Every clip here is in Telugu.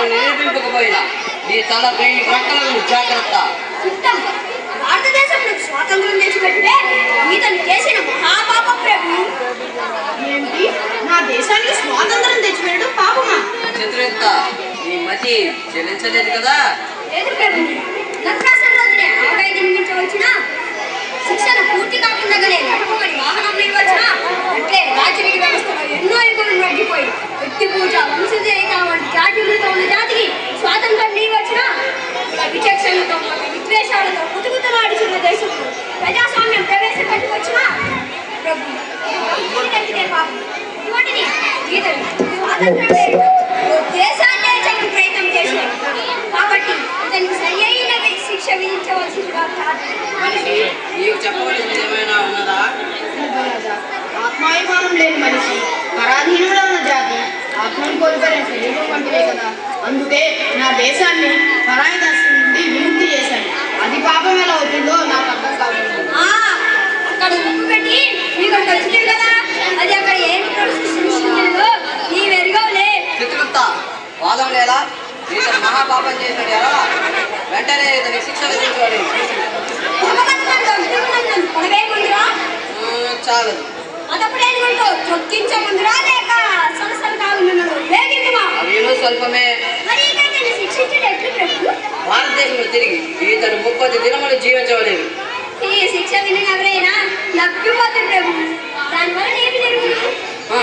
నిరూపింపకపోయినా నీ తల వెయ్యి రెక్కలకు జాగ్రత్త చిత్తం భారతదేశంలో స్వాతంత్రం తెచ్చిపెట్టే ఇతను చేసిన మహాపాప ప్రభు ఏమిటి నా దేశానికి స్వాతంత్రం తెచ్చిపెట్టడం పాపమా చిత్రయుక్త నీ మతి చెల్లించలేదు కదా లేదు ప్రభు నరకాసుర రోజునే ఆవకాయ తినిపించవచ్చిన శిక్షణ పూర్తి కాకుండానే నడపబడి వాహనం ఇవ్వచ్చిన అట్లే రాజకీయ వ్యవస్థలో ఎన్నో యుగలు నడిపోయి వ్యక్తి పూజ వంశజయిత వంటి జాతీయులతో ఉన్న జాతికి స్వాతంత్రం నీవచ్చిన ఇలా విచక్షణలతో మత విద్వేషాలతో కుతుకుతలాడుచున్న దేశంలో ప్రజాస్వామ్యం ప్రవేశపెట్టి వచ్చిన ప్రభు ఇతనికే పాపం ఇటువంటిది ఈతడు స్వాతంత్రం పేరిట ఓ దేశాన్నే చంపి ప్రయత్నం చేశాడు కాబట్టి ఇతనికి సరి అయిన శిక్ష విధించవలసిందిగా మనిషి నీకు చెప్పవలసింది ఏమైనా ఉన్నదా ధర్మరాజా, ఆత్మాభిమానం లేని మనిషి పరాధీనుడు ఉన్న జాతి ఆత్మను కోల్పోయిన శరీరం వంటిదే కదా అందుకే నా దేశాన్ని పరాయి దాస్యం నుండి విముక్తి చేశాను అది పాపం ఎలా అవుతుందో నాకు అర్థం కాదు ఆ, అక్కడ ఉప్పు పెట్టి ఇక్కడికి వచ్చింది కదా అది అక్కడ ఏం సృష్టించిందో నీ వెరగవులే చిత్రగుప్త వాదం లేదా ఇతను మహాపాపం చేశాడు ఎలా వెంటనే ఇతనికి శిక్ష విధించాడు అపకర్మల్లో విధులందు పడవే ముందురా చాలదు అతప్పుడేనుకుంటూ తొక్కించే ముందురా లేక సలసల కాగుండున్నాడు వేగిందిమా అవిను స్వల్పమే మరి ఇకైతే శిక్షించడం ఎట్లు ప్రభు భారతదేశంలో తిరిగి ఇతను ముప్పది దినములు జీవించవలేదు ఈ శిక్ష విని ఎవరైనా లభ్యపోతుంది ప్రభు దానివల్ల ఏమి జరుగుతుంది ఆ.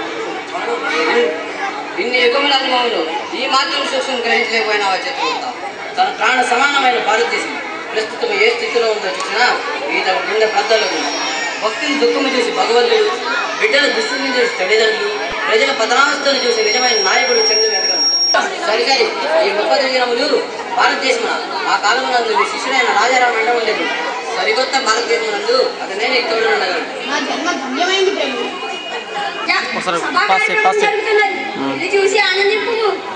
ఇన్ని యుగముల అనుభవంలో ఈ మాత్రం సూక్ష్మం గ్రహించలేకపోయినా చిత్రగుప్త తన ప్రాణ సమానమైన భారతదేశం ప్రస్తుతం ఏ స్థితిలో ఉందో చూసినా ఇతను గుండె బద్దలకు భక్తిని దుఃఖము చూసి భగవంతుడు బిడ్డల దుస్థితిని చూసి తల్లిదండ్రులు ప్రజల పతనావస్థను చూసి నిజమైన నాయకుడు చెందు వెతకను సరి సరి ఈ ముప్పది దినములు భారతదేశమున ఆ కాలంలో నందు మీ శిష్యుడైన రాజారాం వెంట ఉండేది సరికొత్త భారతదేశం నందు అతనే నీకు తోడు ఉండగలడు నా జన్మ ధన్యమైంది ప్రభు యా, ఒకసారి సభా పాస్ చేయి, కార్యక్రమం పాస్ చేయి. జరుగుతున్నది. ఇది చూసి ఆనందింపు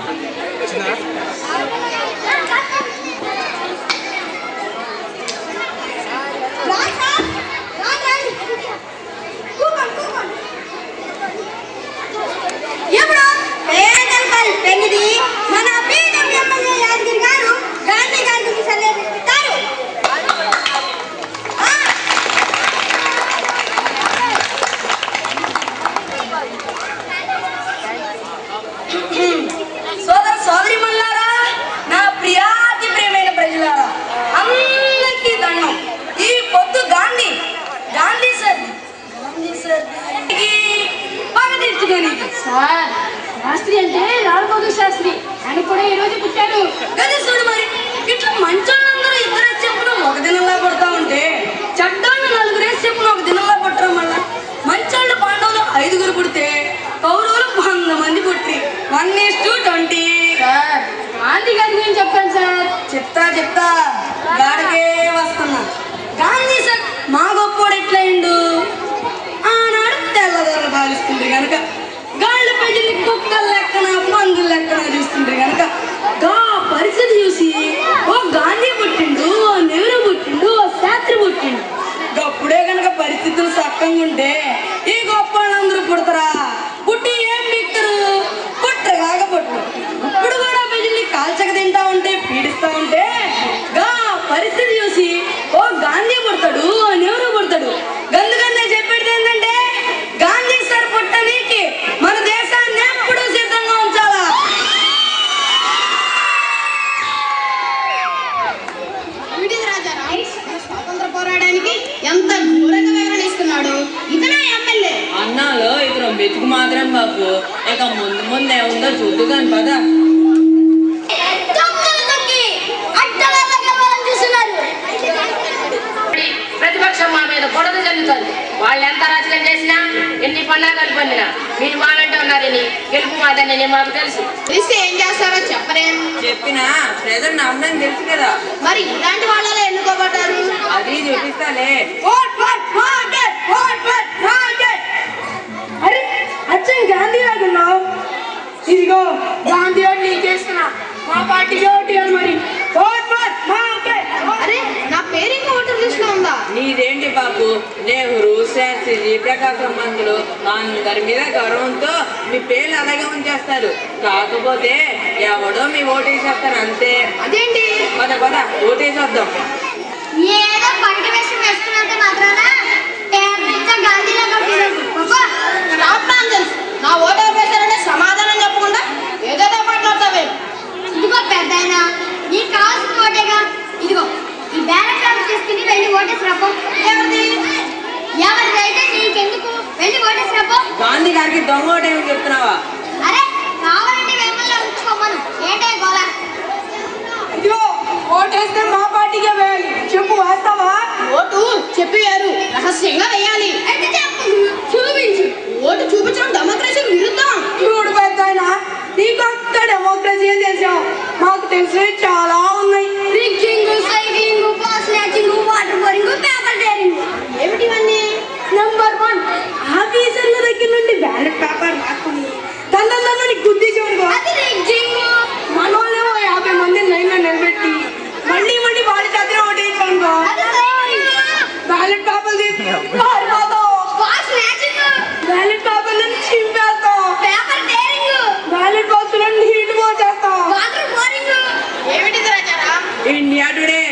రాజా, రాజా. కూకోండి, కూకోండి. ఇప్పుడు పేదల పెళ్లిది మన పీఠం ఎమ్మెల్యే యాదగిరి గారు గాంధీ గారికి సల్లేస్తారు సోదర సోదరి మల్లారా నా ప్రియాతి ప్రియమైన ప్రజలారా అందరికీ దండం ఈ పొద్దు గాంధీ గాంధీ సార్ గాంధీ సార్ పగ తీర్చుకొని సార్ శాస్త్రి అంటే లాల్ బహదూర్ శాస్త్రి ఆయన కూడా ఈ రోజు పుట్టారు గది చూడు మరి ఇట్లా మంచోళ్ళందరూ ఇద్దరు చెప్పున ఒక దినంలా పడతా ఉంటే చట్టాన్ని నలుగురేసి చెప్పున ఒక దినంలా పట్టడం వల్ల మంచోళ్ళు పాండవులు ఐదుగురు పుడితే కౌరవులు వంద మంది పుట్టి one is to twenty sir Gandhi గారి గురించి చెప్పండి సార్ చెప్తా చెప్తా గాడికే వస్తున్నా గాంధీ సార్ మా గొప్పోడు ఎట్లయిండు ఆనాడు తెల్లదొరలు భావిస్తుంది కనుక గాళ్ళు ప్రజల్ని కుక్కల లెక్కన మందుల లెక్కన చూస్తుండ్రు కనుక గా పరిస్థితి చూసి ఓ గాంధీ పుట్టిండు ఓ నెహ్రూ పుట్టిండు ఓ శాస్త్రి పుట్టిండు గప్పుడే కనుక పరిస్థితులు సక్కంగా ఉంటే ఈ గొప్ప వాళ్ళందరూ పుడతారా పుట్టి ఏం మిక్కరు పుట్టరు కాక పుట్టరు ఇప్పుడు కూడా ప్రజల్ని కాల్చక తింటా ఉంటే పీడిస్తా ఉంటే గా పరిస్థితి చూసి ఓ గాంధీ పుడతాడు ఓ నెహ్రూ పుడతాడు గందుకనే చెప్పేది ఏంటంటే గాంధీ సార్ పుట్టనీకి మన దేశాన్ని ఎప్పుడూ సిద్ధంగా ఉంచాలా విడిది రాజారాం స్వాతంత్ర పోరాటానికి ఎంత ఘోరంగా వివరణ ఇస్తున్నాడు ఇతనే ఎమ్మెల్యే అన్నాలో ఇతను మెతుకు మాత్రం బాపు ఇక ముందు ముందు ఏముందో చూద్దు కాని పద దొంగలు దొంగి అడ్డగాళ్ళకి మనం చూస్తున్నారు ప్రతిపక్షం మా మీద బురద జల్లుతుంది వాళ్ళు ఎంత రాజకీయం చేసినా ఎన్ని పన్నాగాలు పొందినా మీరు మాలంటే ఉన్నారని గెలుపు మాదని మాకు తెలుసు తెలిస్తే ఏం చేస్తారో చెప్పలేం చెప్పినా ప్రజలు నమ్మడం తెలుసు కదా మరి ఇలాంటి వాళ్ళలో ఎన్నుకోబడ్డారు అది చూపిస్తాలే vote vote market vote vote market అరే అచ్చం గాంధీ లాగున్నావు ఇదిగో గాంధీ ఓట్ నీకు చేస్తున్నా మా పార్టీకి ఓటు ఇవ్వాలి మరి ఓట్ ఓట్ మార్కెట్ అరే నా పేరు ఇంకా ఓటర్ లిస్ట్ లో ఉందా నీదేంటి బాబు నెహ్రూ శాస్త్రి ప్రకాశం మందులు అందరి మీద గౌరవంతో మీ పేర్లు అలాగే ఉంచేస్తారు కాకపోతే ఎవడో మీ ఓటేసేస్తారు అంతే అదేంటి పద పద ఓటేసేద్దాం ఏదో పంట వేషం వేసుకున్నంత మాత్రాన పెద్ద గాంధీలో కట్టినట్టు స్టాప్ నాన్సెన్స్ నా ఓటు ఎవరు వేశారంటే సమాధానం చెప్పకుండా ఏదేదో మాట్లాడతావే ఇదిగో పెద్దాయన నీకు కావాల్సిన ఓటేగా ఇదిగో ఈ బ్యాలెట్ పేపర్ తీసుకుని వెళ్ళి ఓటేసి రాపో ఎవరిది ఎవరిదైతే నీకెందుకు వెళ్ళి ఓటేసి రాపో గాంధీ గారికి దొంగ ఓటేమని చెప్తున్నావా అరే కావాలంటే మిమ్మల్ని ఉంచుకోమను ఏంటే గోళ ఇదిగో ఓటేస్తే మా పార్టీకే వేయాలి చెప్పు వేస్తావా ఓటు చెప్పి వేరు రహస్యంగా వేయాలి అయితే చెప్పు చూపించు ఓటు చూపించడం డెమోక్రసీకి విరుద్ధం చూడు పెద్ద నీకు ఒక్క డెమోక్రసీ అని తెలిసావు మాకు తెలిసినవి చాలా ఉన్నాయి rigging cycling pass matching water boring paper daring ఏమిటి ఇవన్నీ నంబర్ వన్ ఆఫీసర్ల దగ్గర నుండి బ్యాలెట్ పేపర్ రాసుకుని తల్లని గుద్దేసేవాడు అది రిగ్గింగ్ మనోళ్ళేమో యాభై మంది లైన్లో నిలబెట్టి మళ్ళీ మళ్ళీ వాళ్ళ చేతిలో ఓటేయించుకోనుకో అది సైక్లింగ్ బ్యాలెట్ పేపర్ తీసి పారిపోతాం పాస్ మ్యాచింగ్ బ్యాలెట్ పేపర్ నుంచి చింపేస్తాం పేపర్ డేరింగ్ బ్యాలెట్ బాక్స్ లో నీళ్లు పోసేస్తాం వాటర్ బోరింగ్ ఏమిటిది రాజారా ఇండియా టుడే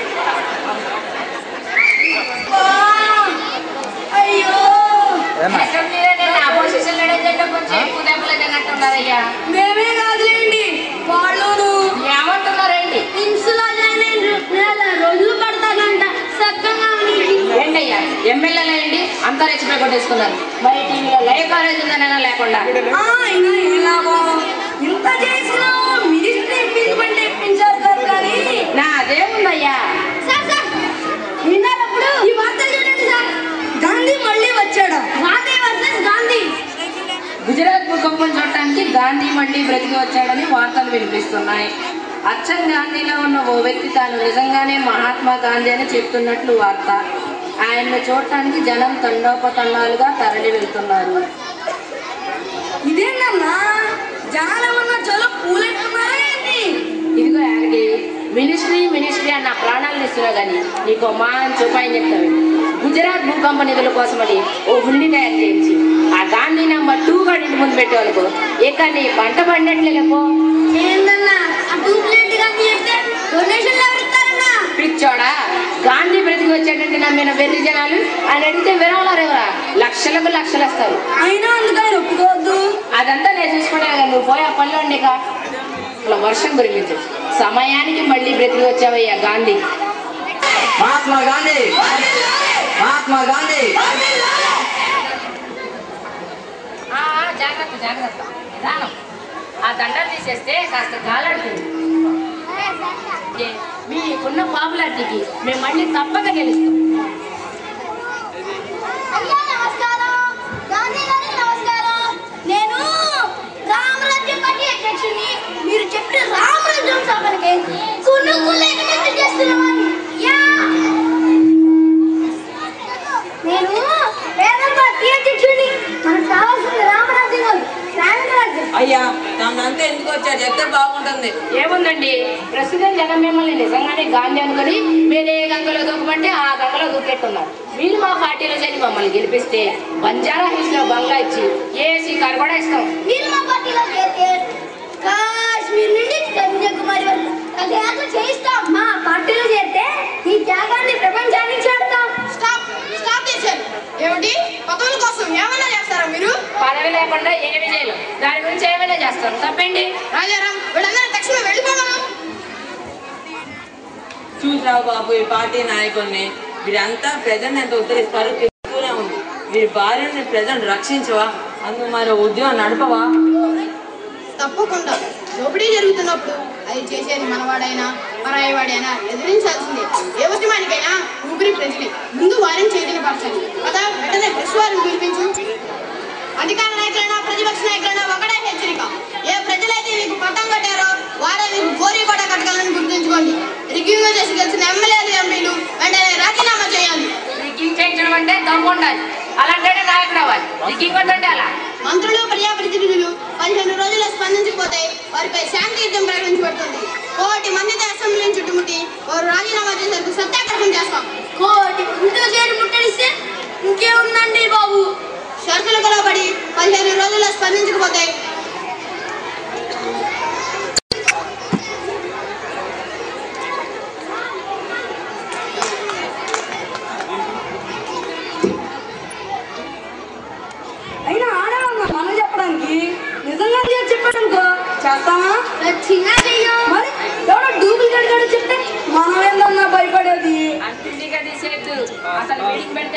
అయ్యో అసెంబ్లీలో నేను అపోజిషన్ లీడర్ కొంచెం ఎక్కువ దెబ్బలు తిన్నట్టున్నారయ్యా మేమే కాదులేండి వాళ్ళును ఏమంటున్నారండి ఇన్సులో జాయిన్ అయిన నెల రోజులు పడతానంట సక్కగా ఏంటయ్యా ఎమ్మెల్యేలు ఏంటి అంతా రెచ్చిపోయి కొట్టేసుకున్నారు మరి టీవీలో లైవ్ కవరేజ్ ఉందనైనా లేకుండా ఆ, అయినా ఏం లాభం ఇంత చేసినా మినిస్ట్రీ ఇంపీచ్మెంట్ ఇప్పించారు కదా కానీ నా అదేముందయ్యా సార్ సార్ విన్నారప్పుడు ఈ వార్తలు చూడండి సార్ గాంధీ మళ్ళీ వచ్చాడా గాంధీ వర్సెస్ గాంధీ గుజరాత్ భూకంపం చూడటానికి గాంధీ మళ్ళీ బ్రతికి వచ్చాడని వార్తలు వినిపిస్తున్నాయి అచ్చం గాంధీలో ఉన్న ఓ వ్యక్తి తాను నిజంగానే మహాత్మా గాంధీ అని చెప్తున్నట్లు వార్త ఆయన్ను చూడటానికి జనం తండోపతండాలుగా తరలి వెళ్తున్నారు ఇదేంటన్నా జనాలేమన్నా చాలా పూలెట్టున్నారా ఏంటి ఇదిగో యాడికి మినిస్ట్రీ మినిస్ట్రీ అన్న ప్రాణాలను ఇస్తున్నా కానీ నీకు ఓ మంచి ఉపాయం చెప్తాను గుజరాత్ భూకంప నిధుల కోసమని ఓ హుండీ తయారు చేయించి ఆ గాంధీ నెంబర్ టూ గాడి ఇంటి ముందు పెట్టేవాళ్ళకు ఇక నీ పంట పడినట్లే లేపో ఏందన్నా ఆ డూప్లికేట్ గాంధీ చెప్తే డొనేషన్లు ఎవరు ఇస్తారన్నా పిచ్చోడా గాంధీ బ్రతికి వచ్చాడంటే నమ్మిన వెర్రి జనాలు ఆయన అడిగితే విరాళారు ఎవరా లక్షలకు లక్షలు వస్తారు అయినా అందుకని ఒప్పుకోవద్దు అదంతా నేను చూసుకుంటా కదా నువ్వు పోయి ఆ పనిలో ఉండేక అట్లా వర్షం కురిపించు సమయానికి మళ్ళీ బ్రతికి వచ్చావయ్యా గాంధీ మహాత్మా గాంధీ మహాత్మా గాంధీ ఆ, ఆ, జాగ్రత్త జాగ్రత్త నిదానం ఆ దండలు తీసేస్తే కాస్త గాలాడుతుంది ఏ, మీకున్న పాపులారిటీకి మేము మళ్ళీ తప్పక గెలుస్తాం అయ్యా నమస్కారం గాంధీ గారికి నమస్కారం నేను రామరాజ్యం పార్టీ అధ్యక్షుడిని మీరు చెప్పిన రామరాజ్యం సభలకి కునుకు లేకుండా చేస్తున్నామని యా నేను పేద పార్టీ అధ్యక్షుడిని మనకు కావాల్సింది రామరాజ్యం కాదు రామరాజ్యం అయ్యా తమనంతా ఎందుకు వచ్చారు చెప్తే బాగుంటుంది ఏముందండి ప్రస్తుతం జనం మిమ్మల్ని నిజంగానే గాంధీ అనుకుని మీరే గంగలో దూకమంటే ఆ గంగలో దూకెట్టున్నారు మీరు మా పార్టీలో చేరి మమ్మల్ని గెలిపిస్తే బంజారా హిల్స్ లో బంగ్లా ఇచ్చి ఏసీ కార్ కూడా ఇస్తాం మీరు మా పార్టీలో చేరితే కాశ్మీర్ నుండి కన్యాకుమారి వరకు కథయాత్ర చేయిస్తాం మా పార్టీలో చేరితే ఈ త్యాగాన్ని ప్రపంచానికి చేస్తాం స్టాప్ స్టాప్ చేశారు ఏమిటి పదవుల కోసం ఏమన్నా చేస్తారా మీరు పదవి లేకుండా ఏమి చేయలేం దాని గురించి ఏమైనా చేస్తాం తప్పండి రాజారాం వీళ్ళందరూ తక్షణం వెళ్ళిపోమను చూసావు బాబు ఈ పార్టీ నాయకుల్ని వీరంతా ప్రజల్ని ఎంత ఉద్ధరిస్తారు తెలుస్తూనే ఉంది వీరి భార్యని ప్రజలను రక్షించవా అందుకు మరి ఉద్యోగం నడపవా తప్పకుండా దోపిడీ జరుగుతున్నప్పుడు అది చేసేది మనవాడైనా పరాయివాడైనా ఎదిరించాల్సిందే ఏ ఉద్యమానికైనా ఊపిరి ప్రజలే ముందు వారిని చైతన్యపరచాలి కదా వెంటనే ప్రెస్ వారిని పిలిపించు అధికార నాయకులైనా ప్రతిపక్ష నాయకులైనా ఒకటే హెచ్చరిక ఏ ప్రజలైతే మీకు పట్టం కట్టారో వారే మీకు గోరీ కోట కట్టగలని గుర్తుంచుకోండి రిగ్గింగ్ చేసి గెలిచిన ఎమ్మెల్యేలు ఎంపీలు వెంటనే రాజీనామా చేయాలి రిగ్గింగ్ చేయించడం అంటే దమ్ము ఉండాలి అలాంటి నాయకుడు అవ్వాలి రిగ్గింగ్ అంటే అలా మంత్రులు ప్రజాప్రతినిధులు పదిహేను రోజుల్లో స్పందించకపోతే వారిపై శాంతి యుద్ధం ప్రకటించబడుతుంది కోటి మందితో అసెంబ్లీని చుట్టుముట్టి వారు రాజీనామా చేసేందుకు సత్యాగ్రహం చేస్తాం కోటి ముందుగా చేరి ముట్టడిస్తే ఇంకేముందండి బాబు షరతులకు లోబడి పదిహేను రోజుల్లో స్పందించకపోతే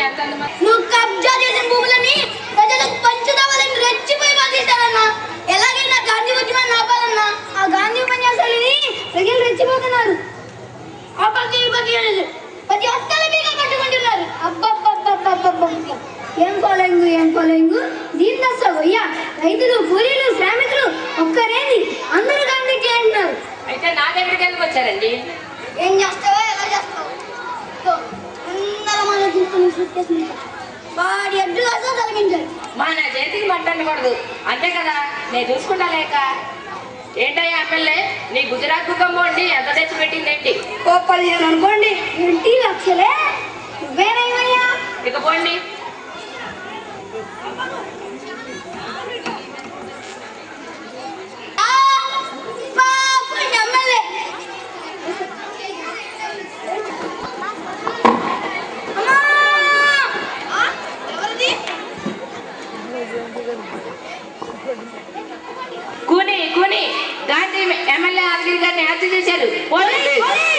భూముల్ని ఎంతెంత మంది నువ్వు కబ్జా చేసిన భూములని ప్రజలకు పంచుదావాలని రెచ్చిపోయి బాధిస్తారన్నా ఎలాగైనా గాంధీ ఉద్యమాన్ని ఆపాలన్నా ఆ గాంధీ ఉపన్యాసాలని ప్రజలు రెచ్చిపోతున్నారు ఆ పక్క ఈ పక్క ఏలేదు. ప్రతి ఒక్కరి మీద పట్టుకుంటున్నారు అబ్బబ్బబ్బబ్బబ్బబ్బ ఏం ఫాలోయింగ్ ఏం ఫాలోయింగ్ దీని దశ అయ్యా రైతులు కూలీలు శ్రామికులు ఒక్కరేంది అందరూ గాంధీకి అంటున్నారు అయితే నా దగ్గరికి ఎందుకు వచ్చారండి ఏం చేస్తావో ఎలా చేస్తావు ఇదిగో, అందరూ మన తీసుకుని సుట్టేసింది వాడి అడ్డు కాస్త తొలగించారు మా నా చేతికి మట్టనకూడదు అంతే కదా నేను చూసుకుంటా లేక ఏంటయ్యా ఎమ్మెల్యే నీ గుజరాత్ భూకంపం అండి ఎంత తెచ్చి పెట్టిందేంటి ఓ పదిహేను అనుకోండి ఏంటి లక్షలే నువ్వేనేమయ్యా ఇక పోండి ఆ, పాపం ఎమ్మెల్యే. అమ్మా! ఆ, ఎవరిది? కూని కూని గాంధీ ఎమ్మెల్యే యాదగిరి గారిని హత్య చేశారు పోలీస్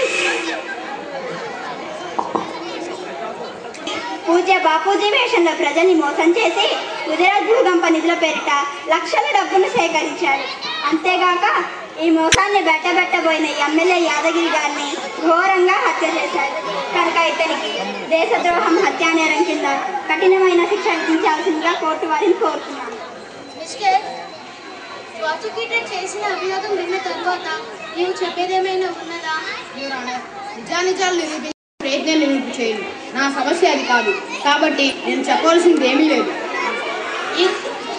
పూజ్య బాపూజీ వేషంలో ప్రజల్ని మోసం చేసి గుజరాత్ భూకంప నిధుల పేరిట లక్షల డబ్బును సేకరించారు అంతేగాక ఈ మోసాన్ని బెట్టబెట్టబోయిన ఎమ్మెల్యే యాదగిరి గారిని ఘోరంగా హత్య చేశారు కనుక ఇతనికి దేశద్రోహం హత్యానేరం కింద కఠినమైన శిక్ష విధించాల్సిందిగా కోర్టు వారిని కోరుతున్నాను మిస్టర్ ప్రాసిక్యూటర్ చేసిన అభియోగం విన్న తర్వాత నీవు చెప్పేదేమైనా ఉన్నదా యువర్ ఆనర్, నిజానిజాలు నిరూపించే ప్రయత్నం నిరూపి చేయను నా సమస్య అది కాదు కాబట్టి నేను చెప్పవలసింది ఏమీ లేదు ఈ-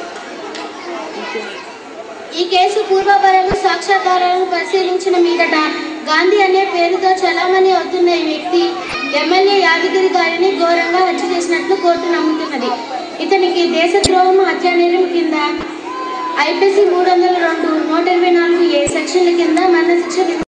ఈ కేసు పూర్వపరము సాక్ష్యాధారాలను పరిశీలించిన మీదట గాంధీ అనే పేరుతో చలామణి అవుతున్న ఈ వ్యక్తి ఎమ్మెల్యే యాదగిరి గారిని ఘోరంగా హత్య చేసినట్లు కోర్టు నమ్ముతున్నది ఇతనికి దేశద్రోహం హత్యానేరం కింద ఐపీసీ మూడు వందల రెండు నూట ఇరవై నాలుగు ఏ సెక్షన్ల కింద మరణశిక్ష విధించారు